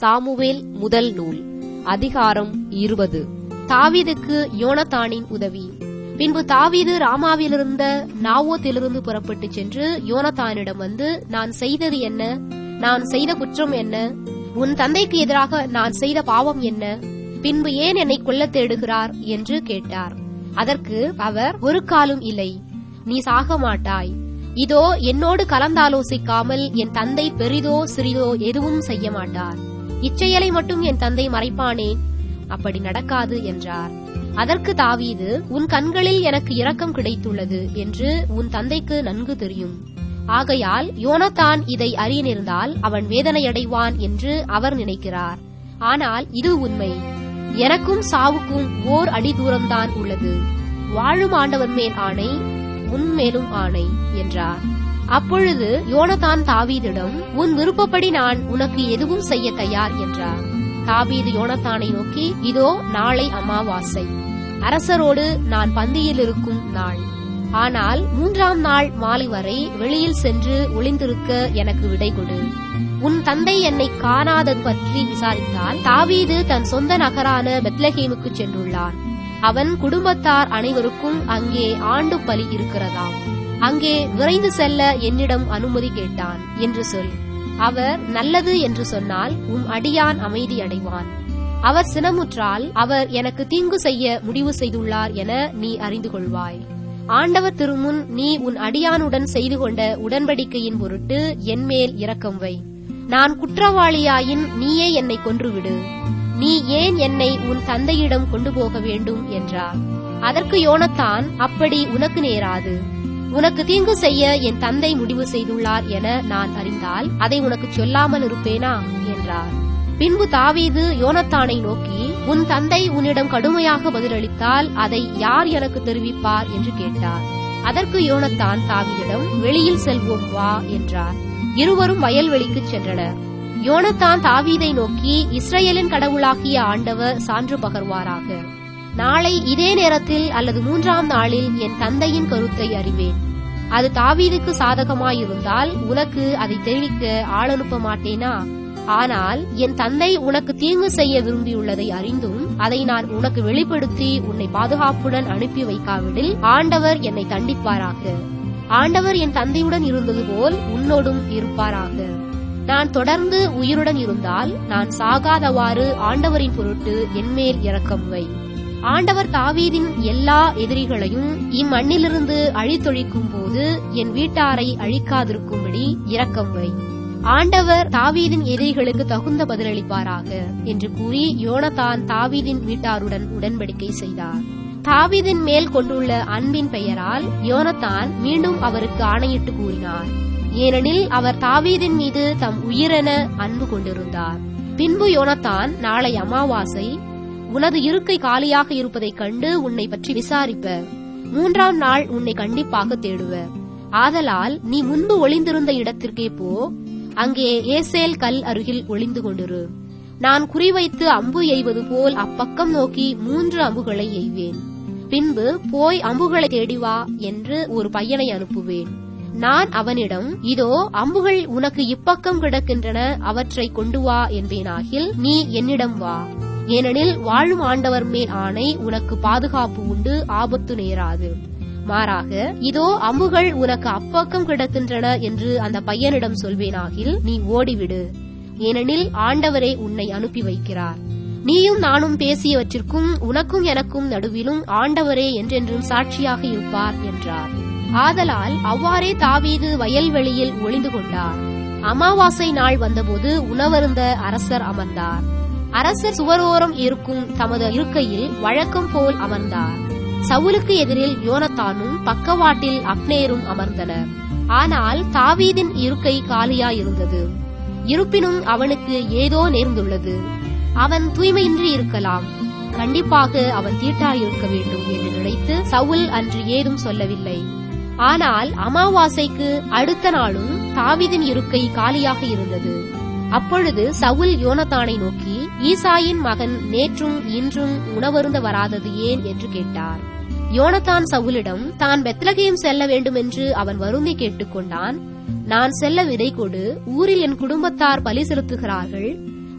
Samuel முதல் நூல் அதிகாரம் இருபது தாவீதுக்கு யோனத்தானின் உதவி பின்பு தாவீது ராமாவிலிருந்த நாவோத்திலிருந்து புறப்பட்டுச் சென்று யோனத்தானிடம் வந்து நான் செய்தது என்ன நான் செய்த குற்றம் என்ன உன் தந்தைக்கு எதிராக நான் செய்த பாவம் என்ன பின்பு ஏன் என்னை கொல்லத் தேடுகிறார் என்று கேட்டார் அதற்கு அவர் ஒரு காலும் இல்லை நீ சாக மாட்டாய் இதோ என்னோடு கலந்தாலோசிக்காமல் என் தந்தை பெரிதோ சிறிதோ எதுவும் செய்ய மாட்டார் இச்செயலை மட்டும் என் தந்தை மறைப்பானேன் அப்படி நடக்காது என்றார் அதற்கு தாவீது உன் கண்களில் எனக்கு இரக்கம் கிடைத்துள்ளது என்று உன் தந்தைக்கு நன்கு தெரியும் ஆகையால் யோனத்தான் இதை அறிய நேர்ந்தால் அவன் வேதனையடைவான் என்று அவர் நினைக்கிறார் ஆனால் இது உண்மை எனக்கும் சாவுக்கும் ஓர் அடி தூரம்தான் உள்ளது வாழும் ஆண்டவர் மேல் ஆணை உன்மேலும் ஆணை என்றார் அப்பொழுது யோனதான் தாவீதிடம் உன் விருப்பப்படி நான் உனக்கு எதுவும் செய்ய தயார் என்றார் தாவீது யோனத்தானை நோக்கி இதோ நாளை அமாவாசை அரசரோடு நான் பந்தியில் இருக்கும் நாள் ஆனால் மூன்றாம் நாள் மாலை வரை வெளியில் சென்று ஒளிந்திருக்க எனக்கு விடை கொடு உன் தந்தை என்னை காணாதது பற்றி விசாரித்தால் தாவீது தன் சொந்த நகரான பெத்லஹேமுக்கு சென்றுள்ளான் அவன் குடும்பத்தார் அனைவருக்கும் அங்கே ஆண்டு பலி இருக்கிறதாம் அங்கே விரைந்து செல்ல என்னிடம் அனுமதி கேட்டான் என்று சொல் அவர் நல்லது என்று சொன்னால் உம் அடியான் அமைதி அடைவான் அவர் சினமுற்றால் அவர் எனக்கு தீங்கு செய்ய முடிவு செய்துள்ளார் என நீ அறிந்து கொள்வாய் ஆண்டவர் திருமுன் நீ உன் அடியானுடன் செய்து கொண்ட உடன்படிக்கையின் பொருட்டு என்மேல் இரக்கம் வை நான் குற்றவாளியாயின் நீயே என்னை கொன்றுவிடு நீ ஏன் என்னை உன் தந்தையிடம் கொண்டு போக வேண்டும் என்றார் அதற்கு யோனத்தான் அப்படி உனக்கு நேராது உனக்கு தீங்கு செய்ய என் தந்தை முடிவு செய்துள்ளார் என நான் அறிந்தால் அதை உனக்கு சொல்லாமல் இருப்பேனா என்றார் பின்பு தாவீது யோனத்தானை நோக்கி உன் தந்தை உன்னிடம் கடுமையாக பதிலளித்தால் அதை யார் எனக்கு தெரிவிப்பார் என்று கேட்டார் அதற்கு யோனத்தான் தாவீதிடம் வெளியில் செல்வோம் வா என்றார் இருவரும் வயல்வெளிக்கு சென்றனர் யோனத்தான் தாவீதை நோக்கி இஸ்ரேலின் கடவுளாகிய ஆண்டவர் சான்று பகர்வாராக நாளை இதே நேரத்தில் அல்லது மூன்றாம் நாளில் என் தந்தையின் கருத்தை அறிவேன் அது தாவீதுக்கு சாதகமாயிருந்தால் உனக்கு அதை தெரிவிக்க ஆள் அனுப்ப மாட்டேனா ஆனால் என் தந்தை உனக்கு தீங்கு செய்ய விரும்பியுள்ளதை அறிந்தும் அதை நான் உனக்கு வெளிப்படுத்தி உன்னை பாதுகாப்புடன் அனுப்பி வைக்காவிடில் ஆண்டவர் என்னை தண்டிப்பாராக ஆண்டவர் என் தந்தையுடன் இருந்தது போல் உன்னோடும் இருப்பாராக நான் தொடர்ந்து உயிருடன் இருந்தால் நான் சாகாதவாறு ஆண்டவரின் பொருட்டு என்மேல் இரக்கம் வை ஆண்டவர் தாவீதின் எல்லா எதிரிகளையும் இம்மண்ணிலிருந்து அழித்தொழிக்கும் போது என் வீட்டாரை அழிக்காதிருக்கும்படி இரக்கம் வை ஆண்டவர் தாவீதின் எதிரிகளுக்கு தகுந்த பதிலளிப்பாராக என்று கூறி யோனதான் தாவீதின் வீட்டாருடன் உடன்படிக்கை செய்தார் தாவீதின் மேல் கொண்டுள்ள அன்பின் பெயரால் யோனத்தான் மீண்டும் அவருக்கு ஆணையிட்டு கூறினார் ஏனெனில் அவர் தாவீதின் மீது தம் உயிரென அன்பு கொண்டிருந்தார் பின்பு யோனத்தான் நாளை அமாவாசை உனது இருக்கை காலியாக இருப்பதைக் கண்டு உன்னை பற்றி விசாரிப்ப மூன்றாம் நாள் உன்னை கண்டிப்பாக தேடுவர் ஆதலால் நீ முன்பு ஒளிந்திருந்த இடத்திற்கே போ அங்கே ஏசேல் கல் அருகில் ஒளிந்து கொண்டிரு நான் குறிவைத்து அம்பு எய்வது போல் அப்பக்கம் நோக்கி மூன்று அம்புகளை எய்வேன் பின்பு போய் அம்புகளை தேடி வா என்று ஒரு பையனை அனுப்புவேன் நான் அவனிடம் இதோ அம்புகள் உனக்கு இப்பக்கம் கிடக்கின்றன அவற்றை கொண்டு வா என்பேனாகில் நீ என்னிடம் வா ஏனெனில் வாழும் ஆண்டவர் மேல் ஆணை உனக்கு பாதுகாப்பு உண்டு ஆபத்து நேராது மாறாக இதோ அம்புகள் உனக்கு அப்பக்கம் கிடக்கின்றன என்று அந்த பையனிடம் சொல்வேனாகில் நீ ஓடிவிடு ஏனெனில் ஆண்டவரே உன்னை அனுப்பி வைக்கிறார் நீயும் நானும் பேசியவற்றிற்கும் உனக்கும் எனக்கும் நடுவிலும் ஆண்டவரே என்றென்றும் சாட்சியாக இருப்பார் என்றார் ஆதலால் அவ்வாறே தாவீது வயல்வெளியில் ஒளிந்து கொண்டார் அமாவாசை நாள் வந்தபோது உணவருந்த அரசர் அமர்ந்தார் அரசர் சுவரோரம் இருக்கும் தமது இருக்கையில் வழக்கம் போல் அமர்ந்தார் சவுலுக்கு எதிரில் யோனத்தானும் பக்கவாட்டில் அப்னேரும் அமர்ந்தனர் ஆனால் தாவீதின் இருக்கை காலியாயிருந்தது இருப்பினும் அவனுக்கு ஏதோ நேர்ந்துள்ளது அவன் தூய்மையின்றி இருக்கலாம் கண்டிப்பாக அவன் தீட்டாயிருக்க வேண்டும் என்று நினைத்து சவுல் அன்று ஏதும் சொல்லவில்லை ஆனால் அமாவாசைக்கு அடுத்த நாளும் தாவீதின் இருக்கை காலியாக இருந்தது அப்பொழுது சவுல் யோனத்தானை நோக்கி ஈசாயின் மகன் நேற்றும் இன்றும் உணவருந்த வராதது ஏன் என்று கேட்டார் யோனத்தான் சவுலிடம் தான் பெத்லகேம் செல்ல வேண்டுமென்று அவன் வருந்தி கேட்டுக்கொண்டான் நான் செல்ல விடை கொடு ஊரில் என் குடும்பத்தார் பலி செலுத்துகிறார்கள்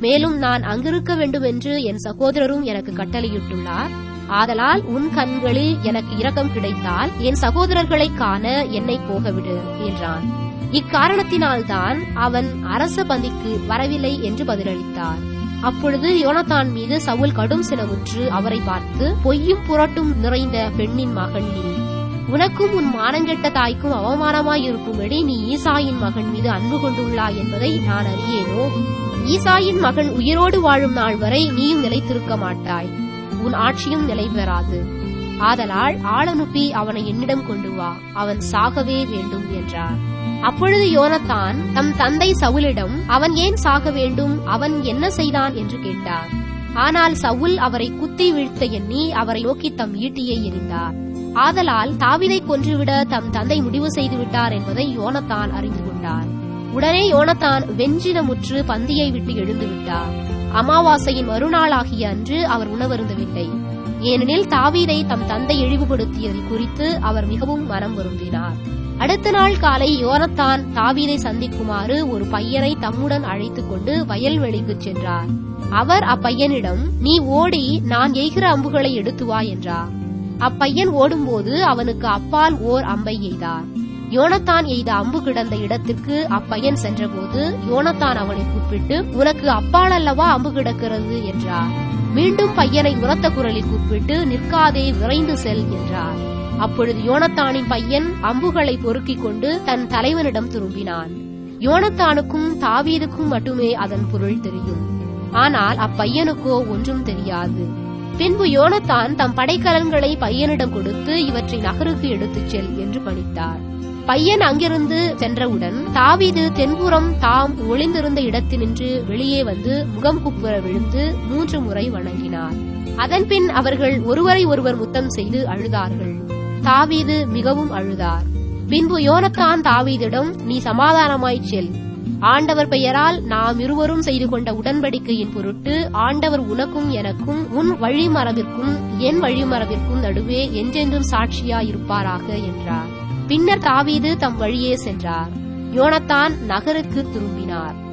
மேலும் நான் அங்கிருக்க வேண்டும் என்று என் சகோதரரும் எனக்கு கட்டளையிட்டுள்ளார் ஆதலால் உன் கண்களில் எனக்கு இரக்கம் கிடைத்தால் என் சகோதரர்களை காண என்னை போகவிடு என்றான் இக்காரணத்தினால்தான் அவன் அரச பந்திக்கு வரவில்லை என்று பதிலளித்தார் அப்பொழுது யோனத்தான் மீது சவுல் கடும் சினமுற்று அவரை பார்த்து பொய்யும் புரட்டும் நிறைந்த பெண்ணின் மகன் நீ உனக்கும் உன் மானங்கெட்ட தாய்க்கும் அவமானமாயிருக்கும்படி நீ ஈசாயின் மகன் மீது அன்பு கொண்டுள்ளாய் என்பதை நான் அறியேனோ ஈசாயின் மகன் உயிரோடு வாழும் நாள் வரை நீயும் நிலைத்திருக்க மாட்டாய் உன் ஆட்சியும் நிலை பெறாது ஆதலால் ஆளனுப்பி அவனை என்னிடம் கொண்டு வா அவன் சாகவே வேண்டும் என்றார் அப்பொழுது யோனத்தான் தம் தந்தை சவுலிடம் அவன் ஏன் சாக வேண்டும் அவன் என்ன செய்தான் என்று கேட்டார் ஆனால் சவுல் அவரை குத்தி வீழ்த்த எண்ணி அவரை நோக்கி தம் ஈட்டியை எறிந்தார் ஆதலால் தாவிதை கொன்றுவிட தம் தந்தை முடிவு செய்து விட்டார் என்பதை யோனத்தான் அறிந்து கொண்டார் உடனே யோனத்தான் வெஞ்சினமுற்று பந்தியை விட்டு எழுந்து விட்டார் அமாவாசையின் மறுநாளாகிய அன்று அவர் உணவருந்தவில்லை ஏனெனில் தாவீதை தம் தந்தை இழிவுபடுத்தியது குறித்து அவர் மிகவும் மனம் வருந்தினார் அடுத்த நாள் காலை யோனத்தான் தாவீதை சந்திக்குமாறு ஒரு பையனை தம்முடன் அழைத்துக் கொண்டு வயல்வெளிக்கு சென்றார் அவர் அப்பையனிடம் நீ ஓடி நான் எய்கிற அம்புகளை எடுத்து வா என்றார் அப்பையன் ஓடும்போது அவனுக்கு அப்பால் ஓர் அம்பை எய்தார் யோனத்தான் எய்த அம்பு கிடந்த இடத்திற்கு அப்பையன் சென்றபோது யோனத்தான் அவனை கூப்பிட்டு உனக்கு அப்பால் அல்லவா அம்பு கிடக்கிறது என்றார் மீண்டும் பையனை உரத்த குரலில் கூப்பிட்டு நிற்காதே விரைந்து செல் என்றார் அப்பொழுது யோனத்தானின் பையன் அம்புகளை பொறுக்கிக் கொண்டு தன் தலைவனிடம் திரும்பினான் யோனத்தானுக்கும் தாவீதுக்கும் மட்டுமே அதன் பொருள் தெரியும் ஆனால் அப்பையனுக்கோ ஒன்றும் தெரியாது பின்பு யோனத்தான் தம் படைக்கலன்களை பையனிடம் கொடுத்து இவற்றை நகருக்கு எடுத்துச் செல் என்று பணித்தார் பையன் அங்கிருந்து சென்றவுடன் தாவீது தென்புறம் தாம் ஒளிந்திருந்த இடத்தினின்று வெளியே வந்து முகம் குப்புற விழுந்து மூன்று முறை வணங்கினார் அதன்பின் அவர்கள் ஒருவரை ஒருவர் முத்தம் செய்து அழுதார்கள் தாவீது மிகவும் அழுதார் பின்பு யோனத்தான் தாவீதிடம் நீ சமாதானமாய்ச் செல் ஆண்டவர் பெயரால் நாம் இருவரும் செய்து கொண்ட உடன்படிக்கையின் பொருட்டு ஆண்டவர் உனக்கும் எனக்கும் உன் வழிமரபிற்கும் என் வழிமரபிற்கும் நடுவே என்றென்றும் சாட்சியாயிருப்பாராக என்றார் பின்னர் தாவீது தம் வழியே சென்றார் யோனத்தான் நகருக்கு திரும்பினார்